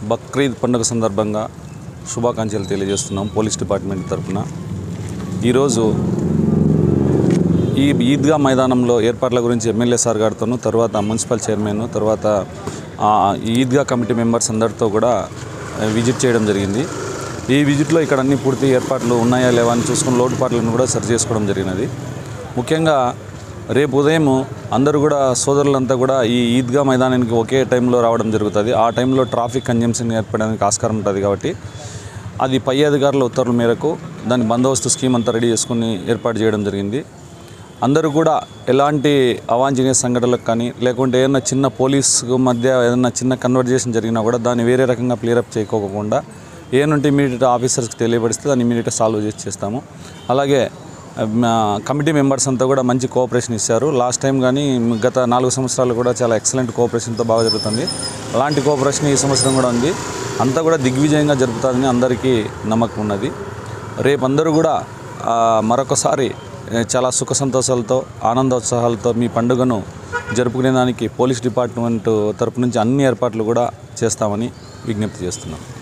బక్రీద్ పండుగ సందర్భంగా శుభాకాంక్షలు తెలియజేస్తున్నాం పోలీస్ డిపార్ట్మెంట్ తరఫున ఈరోజు ఈ ఈద్గా మైదానంలో ఏర్పాట్ల గురించి ఎమ్మెల్యే సార్ గారితోనూ తర్వాత మున్సిపల్ చైర్మన్ తర్వాత ఆ, ఈ ఈద్గా కమిటీ మెంబర్స్ అందరితో కూడా ఆ, విజిట్ చేయడం జరిగింది ఈ విజిట్లో ఇక్కడ అన్ని పూర్తి ఏర్పాట్లు ఉన్నాయా లేవా అని చూసుకుని లోటుపాట్లను కూడా సరి చేసుకోవడం జరిగినది ముఖ్యంగా రేపు ఉదయం అందరూ కూడా సోదరులంతా కూడా ఈ ఈద్గా మైదానానికి ఒకే టైంలో రావడం జరుగుతుంది ఆ టైంలో ట్రాఫిక్ కంజంప్షన్ ఏర్పడడానికి ఆస్కారం ఉంటుంది కాబట్టి అది పై అధికారుల ఉత్తర్వుల మేరకు దాని బందోబస్తు స్కీమ్ అంతా రెడీ చేసుకుని ఏర్పాటు చేయడం జరిగింది అందరూ కూడా ఎలాంటి అవాంఛనీయ సంఘటనలకు కానీ లేకుంటే ఏదైనా చిన్న పోలీస్ మధ్య ఏదైనా చిన్న కన్వర్జేషన్ జరిగినా కూడా దాన్ని వేరే రకంగా క్లియరప్ చేయకోకుండా ఏనుంటే ఇమీడియట్ ఆఫీసర్స్కి తెలియపరిస్తే దాన్ని ఇమీడియట్ సాల్వ్ చేసి చేస్తాము అలాగే మా కమిటీ మెంబర్స్ అంతా కూడా మంచి కోఆపరేషన్ ఇచ్చారు లాస్ట్ టైం కానీ గత నాలుగు సంవత్సరాలు కూడా చాలా ఎక్సలెంట్ కోఆపరేషన్తో బాగా జరుగుతుంది అలాంటి కోఆపరేషన్ ఈ సంవత్సరం కూడా ఉంది అంతా కూడా దిగ్విజయంగా జరుపుతారని అందరికీ నమ్మకం ఉన్నది రేపు అందరూ కూడా ఆ, మరొకసారి ఏ, చాలా సుఖ సంతోషాలతో ఆనందోత్సాహాలతో మీ పండుగను జరుపుకునే దానికి పోలీస్ డిపార్ట్మెంట్ తరపు నుంచి అన్ని ఏర్పాట్లు కూడా చేస్తామని విజ్ఞప్తి చేస్తున్నాం